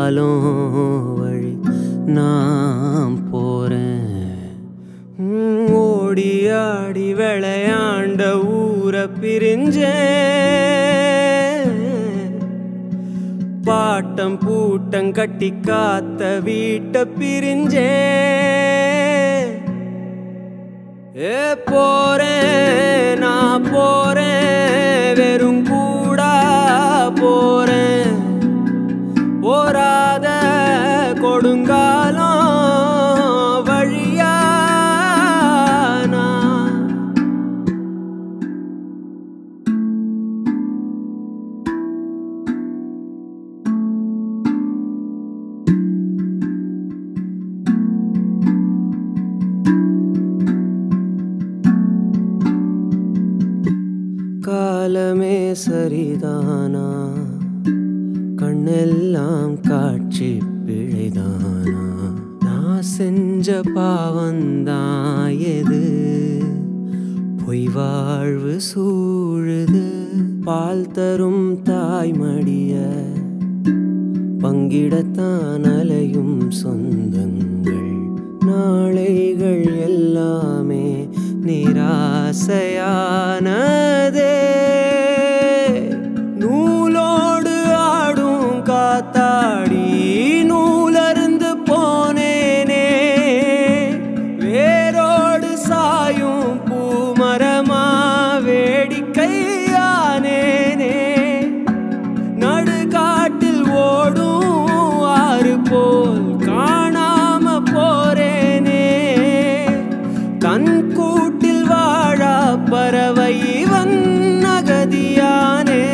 கொடுங்காலும் வழி நான் போறேன் உம், ஓடி ஆடி விளையாண்ட ஊரை பிரிஞ்சேன் பாட்டம் பூட்டம் கட்டி காத்த வீட்டை பிரிஞ்சே ஏ போறேன் நான் போறேன் வெறும் கூடா போறேன் போராத கொடுங்காலம் வழியா நான் காலமே சரிதானா கண்ணெல்லாம் காட்சி பிழைதானா நான் செஞ்ச பாவந்தான் எது பொய் வாழ்வு சூழுது பால் தரும் தாய்மடிய பங்கிடத்தான் அலையும் சொந்தங்கள் நாளைகள் எல்லாமே நிராசையானதே நூலோடு ஆடும் காத்தாடி நூலருந்து போனேனே வேரோடு சாயும் பூமரமா வேடிக்கையானேனே நடுகாட்டில் ஓடும் ஆறு போல் காணாம போறேனே தன் கூட்டில் வாழா பறவை இவன் நகதியானே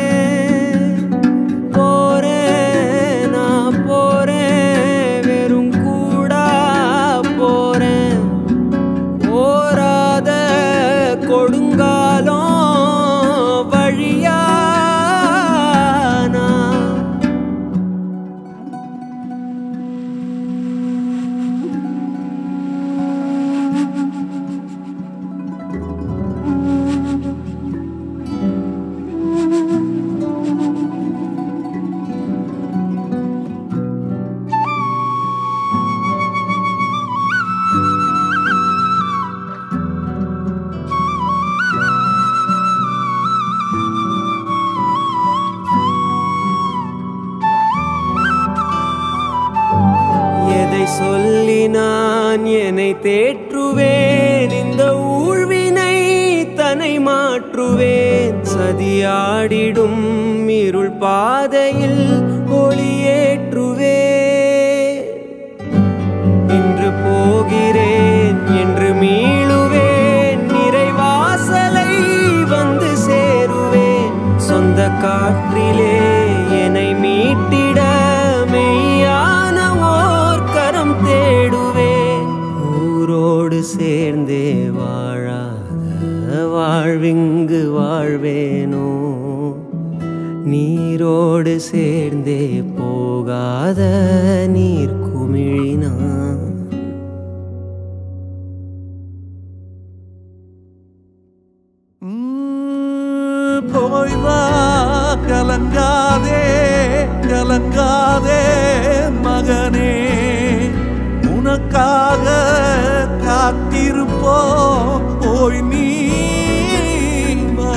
போறேன் நான் போறேன் வெறும் கூடா போறேன் போராத கொடுங்காலம் வழியா நான் எதை சொல்லி நான் என்னை தேற்றுவேன் இந்த ஊழ்வினை தன்னை மாற்றுவேன் சதியாடிடும் இருள் பாதையில் ஒளியேற்றுவேன் இன்று போகிறேன் என்று மீளுவேன் நிறைவாசலை வந்து சேருவேன் சொந்த காற்றிலே என்னை மீட்டிட மெய்யான ஓர் கரம் தேடுவேன் ஊரோடு சேர்ந்தே வாழாத வாழ்விங்கு வாழ்வேனோ நீரோடு சேர்ந்தே போகாத நீர் குமிழினான் உம், போய் வா கலங்காதே கலங்காதே மகனே உனக்காக காத்திருப்போ போய் நீ வா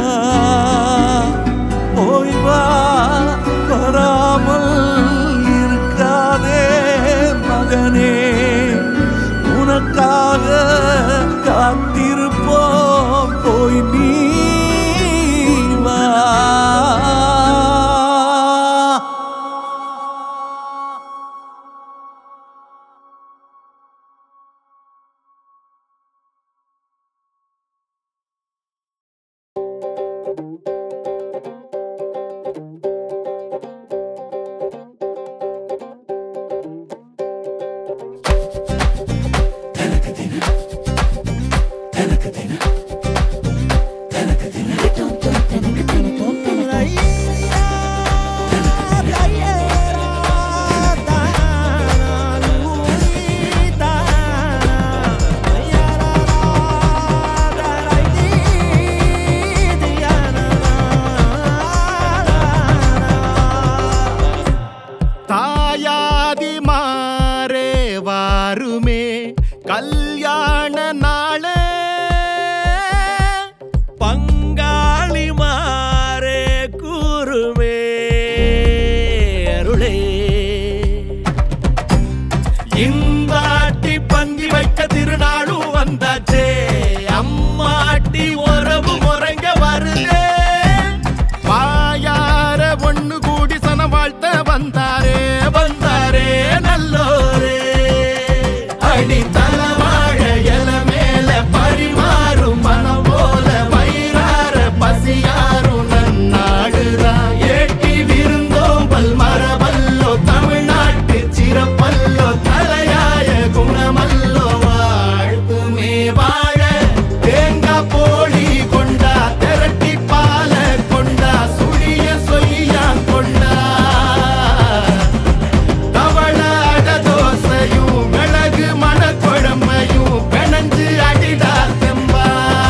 போய் வா வராமல் இருக்காதே மகனே உனக்காக காத்திருப்போம் போய் நீ வருமே கல்யாண நாளே பங்காளி மாறே கூறுமே அருளே இந்தாட்டி பங்கி வைக்க திருநாளும் வந்தாச்சே அம்மாட்டி உறவு முறைங்க வருதே வாயார ஒண்ணு கூடி சன வாழ்த்த வந்தாரே வந்தாரே நல்லோரே அடி தலவாழ இல மேல பரிமாறும் மனம் போல வயிறார பசியாரும் நன்னாடுதா ஏட்டி விருந்தோம்பல் மரபல்லோ தமிழ்நாட்டு சிறப்பல்லோ தலையாய குணமல்லோ வாழ்த்துமே வாழ தேங்காய் போழி கொண்டா திரட்டி பால கொண்டா சுழிய சொய்யா கொண்டா தவள அட தோசையும் மிளகு மணக்குழம்பையும் பிணைஞ்சு அடிடா தெம்பா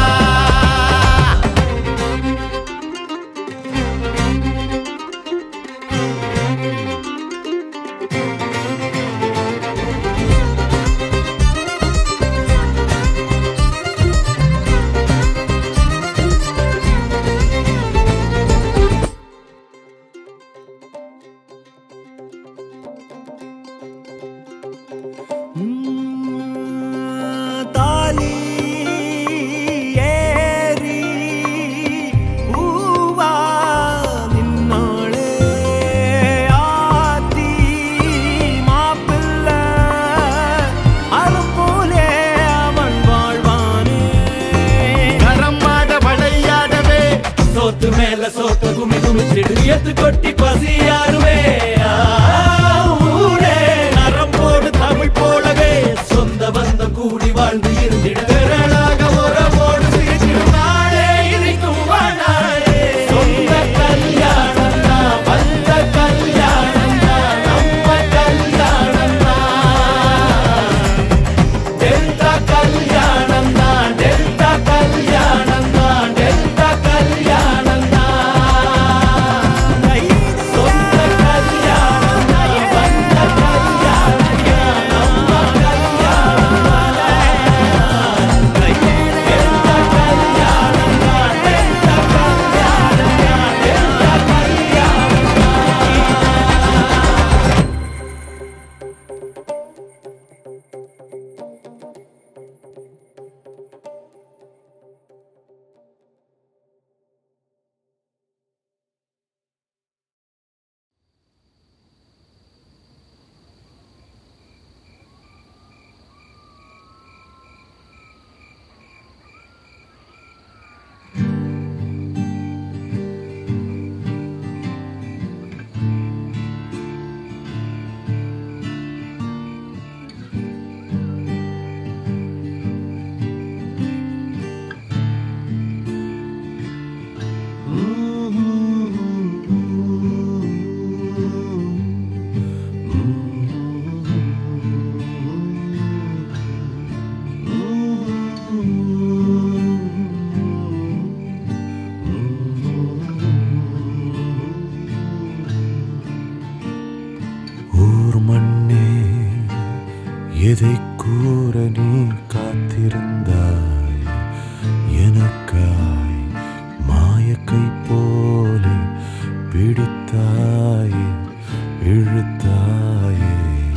தாலி ஏறி பூவா நின்னோளே ஆத்தி மாப்பிள்ள அரும்போலே அவன் வாழ்வானே கரமாட வளையாடவே சோத்து மேல சோத்த குமி குமிச்சிடு எத்து கொட்டி பசியாருவே ஆ, ஊரே நரம்போடு தமிழ் போலவே சொந்த பந்தம் கூடி வாழ்ந்து இருந்திட விரலாக உறவோடு சிரிச்சிடும் நாளே இனிக்கும் வாழாயே சொந்த கல்யாணம் தான் வந்த கல்யாணம் தான் நம்ம கல்யாணம் தான் டெல்டா கல்யாணம் தான் டெல்டா கல்யாணம் தான் டெல்டா கல்யாணம் தான் சொந்த கல்யாணம் தான் வந்த கல்யாணம் தான் நம்ம கல்யாணம் தான் டெல்டா கல்யாணம் தான் டெல்டா கல்யாணம் தான் டெல்டா கல்யாணம் ஊர் மண்ணே எதை கூற நீ காத்திருந்தாய் எனக்காய் மாயக்கை போலே பிடித்தாயே இழுத்தாயே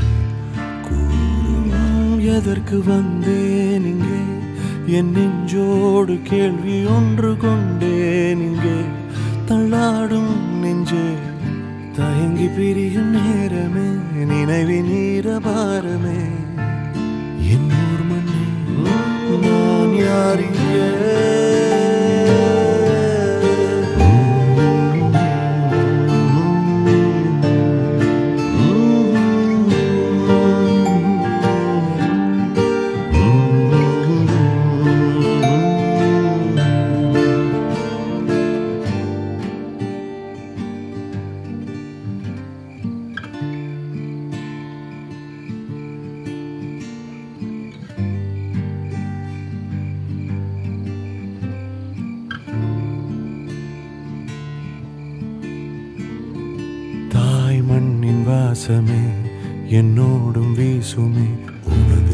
கூறுவாய் எதற்கு வந்தேன் இங்கே என் நெஞ்சோடு கேள்வி ஒன்று கொண்டேன் இங்கே தள்ளாடும் நெஞ்சே தயங்கி பிரியும் நேரமே நினைவின் ஈரபாரமே என் ஊர் மண்ணே நான் யார் இங்கே தாய் மண்ணின் வாசமே என்னோடும் வீசுமே உனது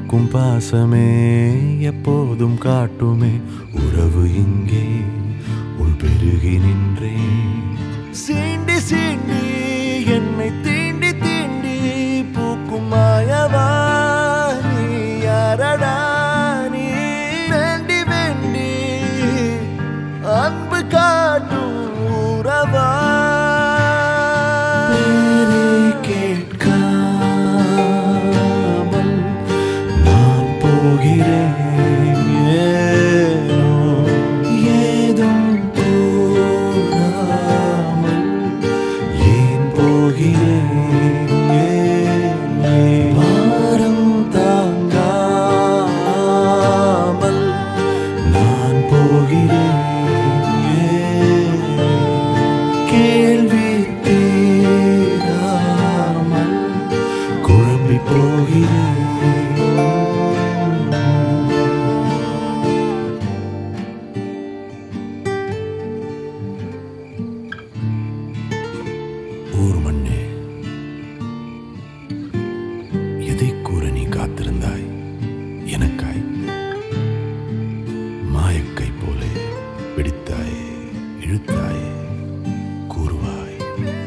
பூக்கும் பாசமே எப்போதும் காட்டுமே உறவு இங்கே உள் பெருகி நின்றே சீண்டி சீண்டி என்னை தீண்டி தீண்டி பூக்கும் மாயவா நீ யாரடா நீ வேண்டி வேண்டி அன்பு காட்டும் உறவா கேட்காமல் நான் போகிறேன் ஏனோ ஏதும் கூறாமல் ஏன் போகிறேன் ஏன் ஏன் பாரம் தாங்காமல் நான் போகிறேன் ஏன் கேள்வி தீராமல் குழம்பி போகிறேன் ஊர் மண்ணே எதை கூற நீ காத்திருந்தாய் எனக்காய் மாயக்கை போலே பிடித்தாயே இழுத்தாயே கூறுவாய்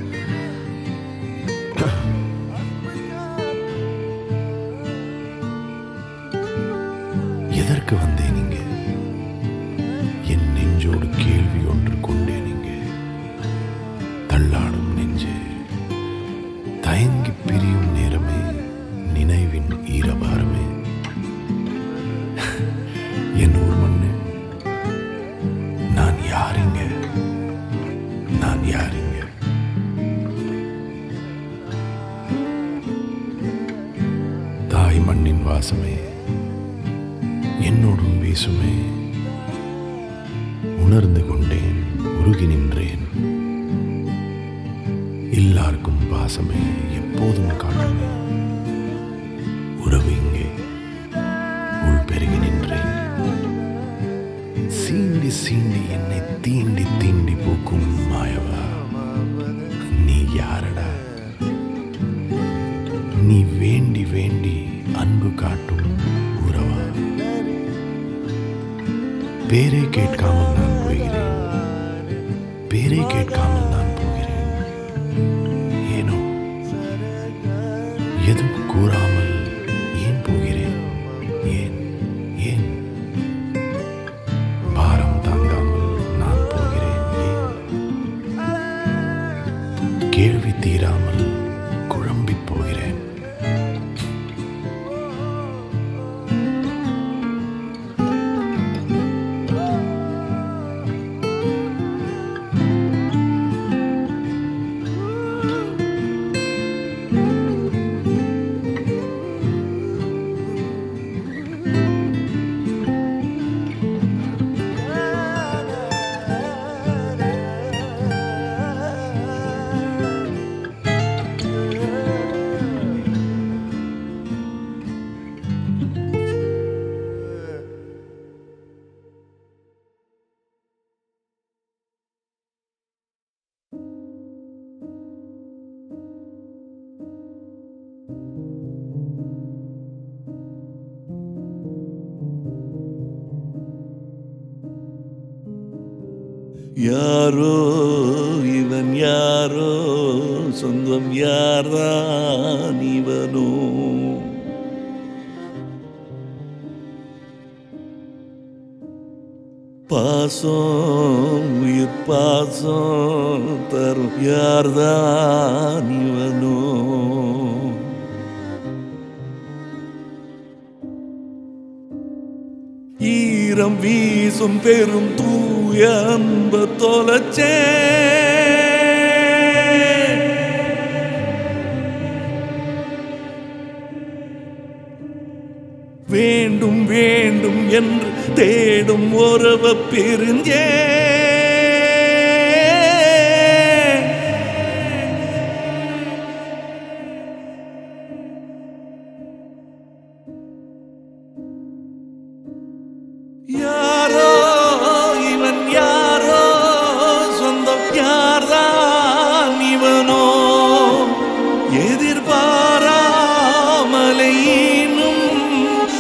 எதற்கு வந்தேன் இங்கே என் நெஞ்சோடு கேள்வி ஒன்று கொண்டேன் இங்கே தள்ளாடும் நெஞ்சே தயங்கி பிரியும் நேரமே நினைவின் ஈரபாரமே என் ஊர் மண்ணு நான் யாருங்க நான் யாருங்க தாய் மண்ணின் வாசமே என்னோடும் வீசுமே உணர்ந்து கொண்டேன் உருகி நின்றேன் எல்லாருக்கும் பாசமே எப்போதும் காட்டுமே உறவு இங்கே உள் பெருகி நின்றேன் சீண்டி சீண்டி என்னை தீண்டி தீண்டி போக்கும் மாயவா நீ யாரடா நீ வேண்டி வேண்டி அன்பு காட்டும் உறவா பேரை கேட்காமல் நான் போகிறேன் பேரை கேட்காமல் நான் போகிறேன் ஏனோ எதுவும் கூறாமல் ஏன் போகிறேன் ஏன் ஏன் பாரம் தாங்காமல் நான் போகிறேன் ஏன் கேள்வி தீராமல் குழம்பி போகிறேன் யாரோ இவன் யாரோ சொந்தம் யார்தான் இவனோ பாசம் உயிர் பாசம் தரும் யார்தான் இவனோ ஈரம் வீசும் பெரும் தூய அன்ப தொலைச்சே வேண்டும் வேண்டும் என்று தேடும் உறவ பிரிஞ்சே யாரோ இவன் யாரோ சொந்தம் யார்தான் இவனோ எதிர்பாராமலே இன்னும்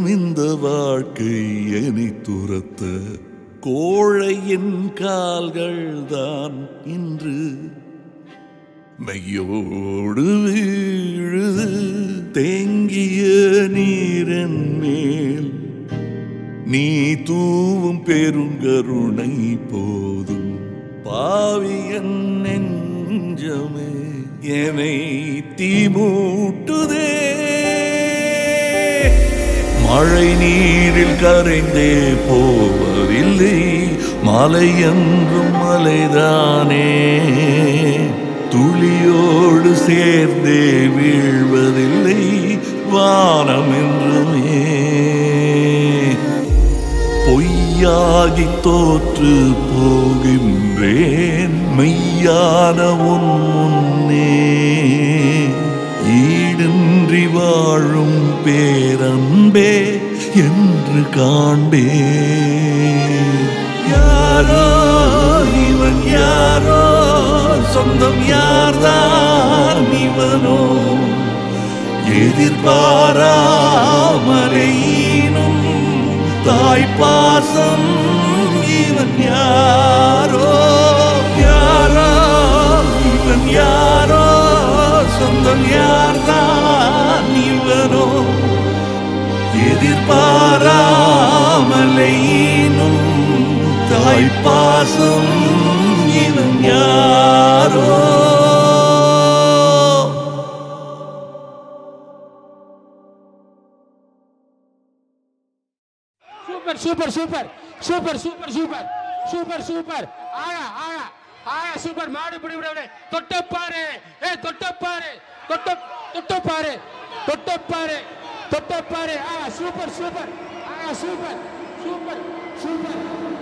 தினம் இந்த வாழ்க்கை என்னை துரத்த கோழையின் கால்கள் தான் இன்று மெய்யோடு வீழுது தேங்கிய நீரன் மேல் நீ தூவும் பெருங்கருணை போதும் பாவியன் நெஞ்சமே என்னை தீமூட்டுதே மழை நீரில் கரைந்தே போவதில்லை மலை என்றும் மலைதானே துளியோடு சேர்ந்தே வீழ்வதில்லை வானம் என்றுமே பொய்யாகி தோற்று போகின்றேன் மெய்யான உன் முன்னே ஈடின்றி வாழும் பேரன்பே என்று காண்பே யாரோ இவன் யாரோ சொந்தம் யார்தான் இவனோ எதிர்பாராமலையினும் தாய்ப்பாசம் இவன் யாரோ யாரோ இவன் யாரோ சொந்தம் யார்தான் இவனோ எதிர்பாராமலையினும் தாய்ப்பாசம் இவன் யாரோ super super super super super super super super ஆயா ஆயா ஆயா சூப்பர் மாடு பிடி விட தொட்டப்பாரு ஏ தொட்டப்பாரு தொட்ட தொட்டப்பாரு தொட்டப்பாரு தொட்டப்பாரு ஆயா சூப்பர் சூப்பர் ஆயா சூப்பர் சூப்பர் சூப்பர்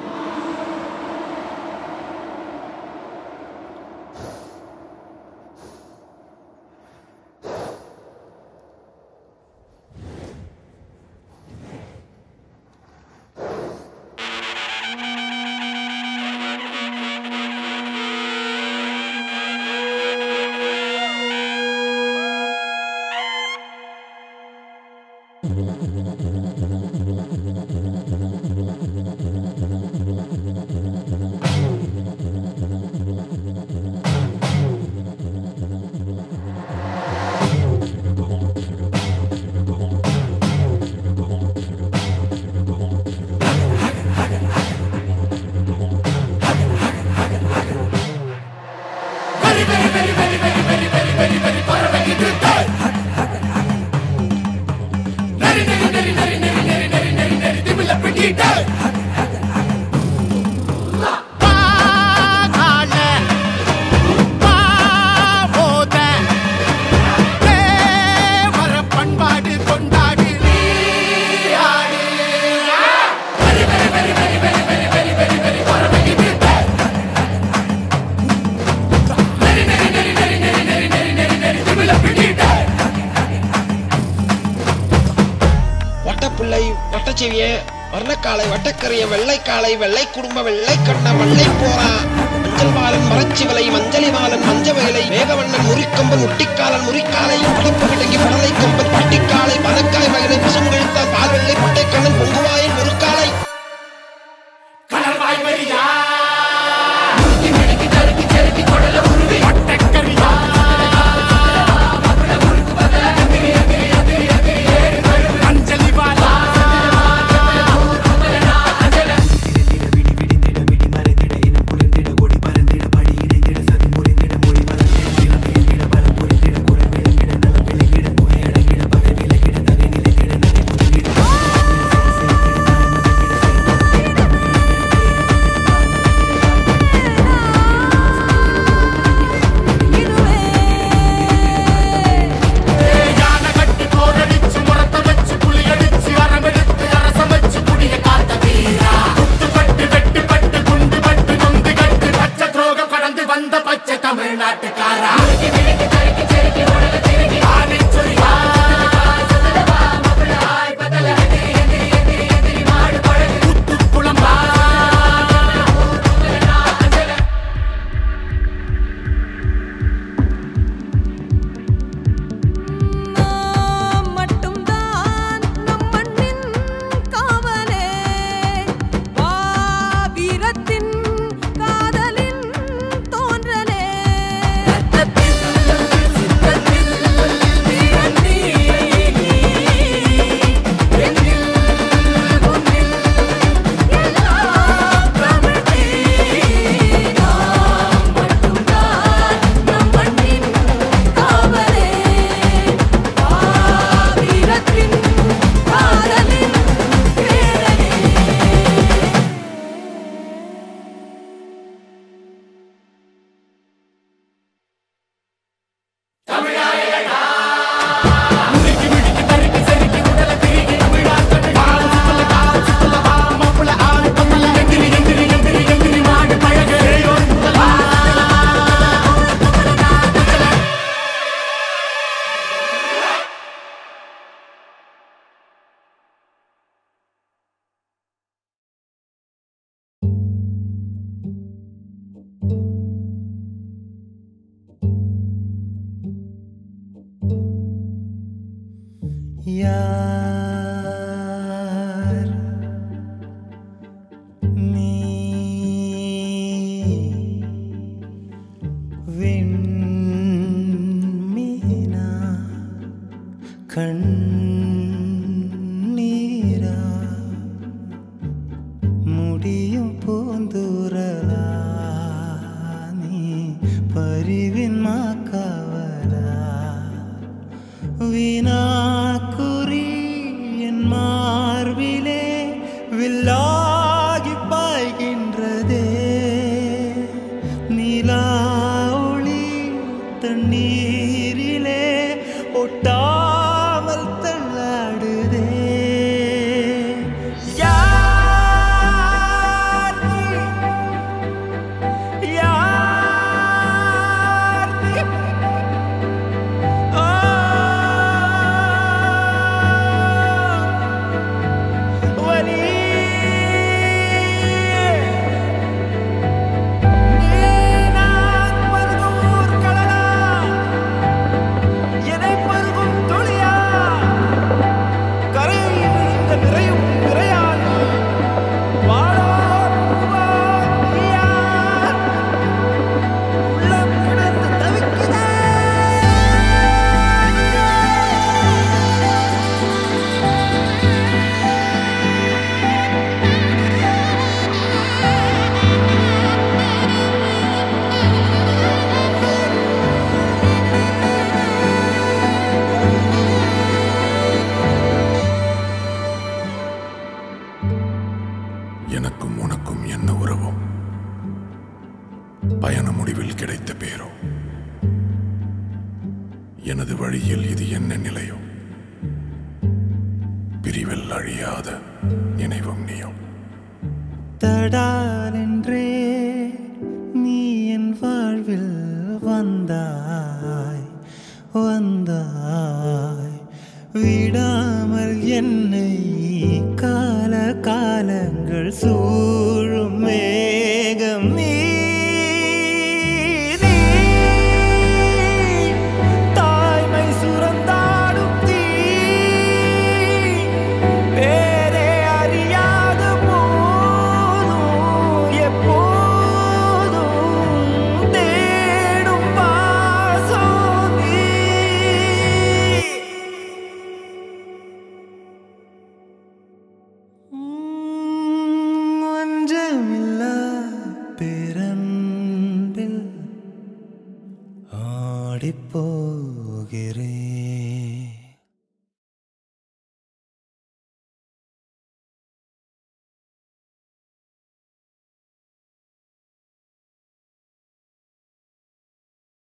பாகால பாவோத தேவர பண்பாடு கொண்டாடு நீயாடு வட்டப்பிள்ளை வட்டச்செவிய வர்ணக்காலை வட்டக்கரிய வெள்ளைக்காலை வெள்ளை குடும்ப வெள்ளை கண்ண வெள்ளை போரா மஞ்சள் மாலன் மரச்சிவலை மஞ்சளி மாலன் மஞ்சவயலை மேகவண்ணன் முறிக்கம்பன் முட்டிக்காலன் முறிக்காலை படப்பு கிடங்கி படலை கொம்பன் பட்டிக்காலை பதக்காய் மகனை பிசும் கிழித்த பால் வெள்ளை பட்டைக்கண்ணன் பொங்குவாயின் முறுக்காலை அஞ்சலி வாலா மொழி மார்பிலே வில்லாகி பாய்கின்றதே நிலா ஒளி தண்ணீரிலே ஒட்டாமல் தள்ளாடுதே யார் நீ? யார் நீ? ஆ வலி நீ நான் பருகும் ஊர்கடலா எதை பருகும் துளியா கரை விழுந்த நிறையும் விரையான் வாழா பூவா நீயா உள்ளம் கிடந்து தவிக்குதே எனக்கும் உனக்கும் என்ன உறவோ பயண முடிவில் கிடைத்த பேரோ எனது வழியில் இது என்ன நிலையோ பிரிவில் அழியாத நினைவும் நீயோ தடாலென்றே நீ என் வாழ்வில் வந்தாய் வந்தாய் விடாமல் என்னை கால காலங்கள் சூழுமே